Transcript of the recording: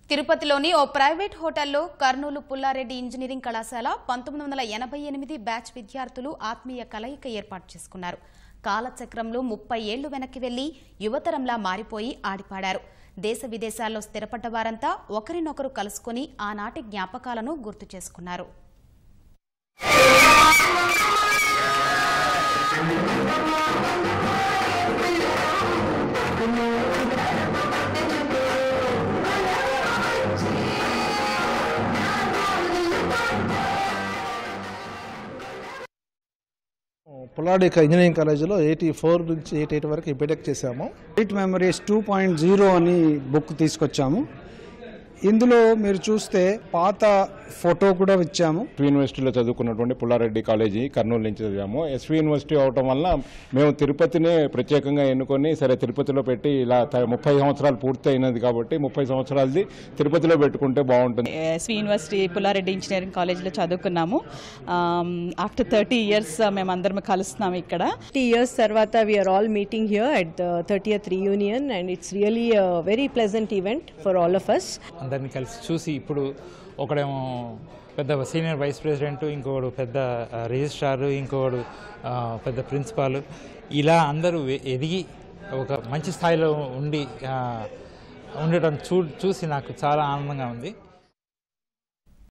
తిరుపతిలోని ఓ ప్రైవేట్ హోటల్లో కర్నూలు పుల్లారెడ్డి ఇంజనీరింగ్ కళాశాల పంతొమ్మిది వందల ఎనభై ఎనిమిది బ్యాచ్ విద్యార్థులు ఆత్మీయ కలయిక ఏర్పాటు చేసుకున్నారు కాలచక్రంలో ముప్పై ఏళ్లు వెనక్కి వెళ్లి యువతరంలా మారిపోయి ఆడిపాడారు దేశ విదేశాల్లో స్థిరపడ్డ వారంతా ఒకరినొకరు కలుసుకుని ఆనాటి జ్ఞాపకాలను గుర్తు చేసుకున్నారు పుల్లాడిక ఇంజనీరింగ్ కాలేజీలో ఎయిటీ ఫోర్ నుంచి ఎయిటీ ఎయిట్ వరకు బీటెక్ చేశాము sweet memories two point zero అని బుక్ తీసుకొచ్చాము ఇందులో మీరు చూస్తే పాత ఫోటో కూడా ఇచ్చాము ఎస్వి యూనివర్సిటీలో చదువుకున్నటువంటి పుల్లారెడ్డి కాలేజీ కర్నూలు నుంచి చదివాము ఎస్వి యూనివర్సిటీ అవటం వల్ల మేము తిరుపతినే ప్రత్యేకంగా ఎన్నుకొని సరే తిరుపతిలో పెట్టి ఇలా త- ముప్పై సంవత్సరాలు పూర్తి అయినది కాబట్టి ముప్పై సంవత్సరాలది తిరుపతిలో పెట్టుకుంటే బాగుంటుంది ఎస్వి యూనివర్సిటీ పుల్లారెడ్డి ఇంజనీరింగ్ కాలేజ్లో చదువుకున్నాము ఆఫ్టర్ థర్టీ ఇయర్స్ మేమందరం కలుస్తున్నాము ఇక్కడ థర్టీ ఇయర్స్ తర్వాత we are all meeting here at the thirtieth reunion and it's really very pleasant event for all of us అందరిని కలిసి చూసి ఇప్పుడు ఒకడేమో పెద్ద సీనియర్ వైస్ ప్రెసిడెంట్ ఇంకొకడు పెద్ద ఆ, రిజిస్ట్రార్ ఇంకొకడు ఆ, పెద్ద ప్రిన్సిపాల్ ఇలా అందరూ ఎ- ఎదిగి ఒక మంచి స్థాయిలో ఉండి ఆ, ఉండటం చూ చూసి నాకు చాలా ఆనందంగా ఉంది